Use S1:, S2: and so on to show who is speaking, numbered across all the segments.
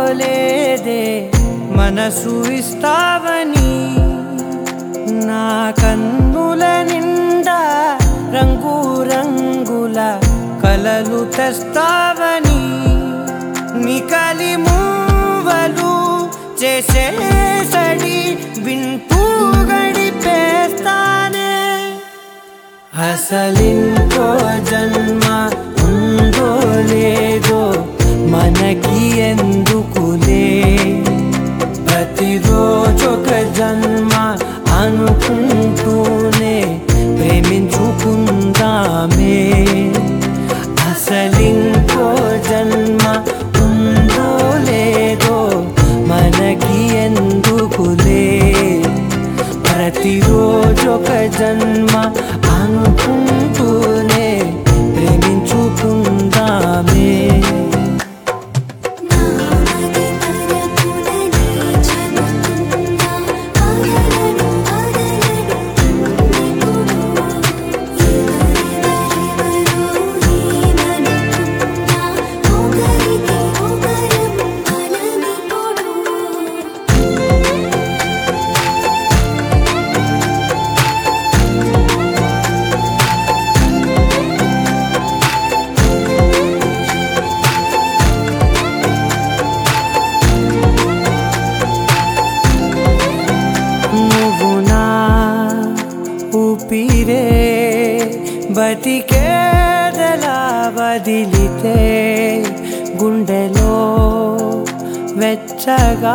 S1: అనుకోలేదే మనసు ఇస్తావని నా కన్నుల నిండా రంగు రంగుల కలలు తెస్తావని నికలి మూవలు చేసే సడి వింటూ గడిపేస్తానే అసలింకో జన్మ ఉందో లేదో మనకి ఎందుకులే ప్రతిరోజొక జన్మ అనుకుంటూనే ప్రేమించుకుందామే అసలింకో జన్మ ఉందో లేదో మనకి ఎందుకులే ప్రతిరోజొక జన్మ అనుకుంటూనే ప్రేమించుకుందామే
S2: నామది తరపుననే చెబుతున్నా అగలను అగలను నిపుడు ఎవరెవరు ఏమనుకున్నా ఒకరికి ఒకరం బలమిప్పుడు
S1: నువ్వు నా ఊపిరే బతికేదలా వదిలితే గుండెలో వెచ్చగా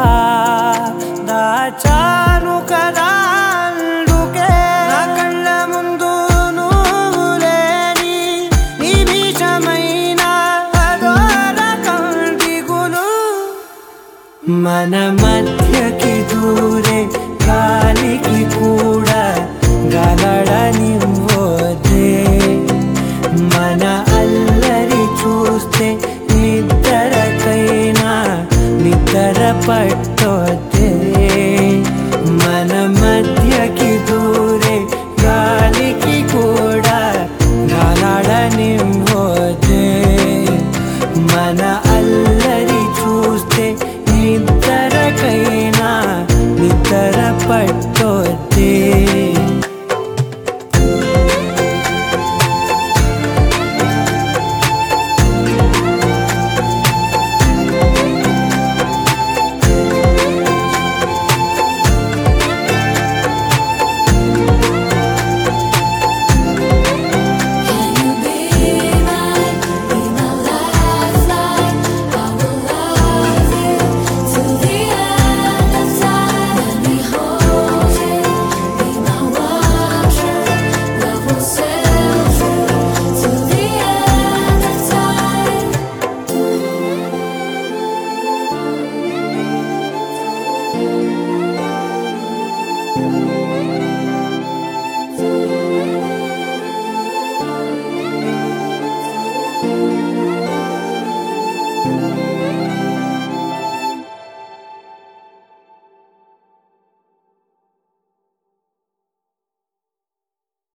S1: దాచాను కదా అందుకే నా కళ్ళ ముందు నువ్వు లేని నిమిషమైన అఘోర కంటిగులు మన మధ్యకి దూరే గాలికి కూడా గలడనివ్వదే మన అల్లరి చూస్తే నిద్రకైనా నిద్ర పట్టొద్దే మన మధ్యకి దూరే గాలికి కూడా గలడనివ్వదే మన అల్లరి చూస్తే నిద్రకైనా నిద్ర పట్ట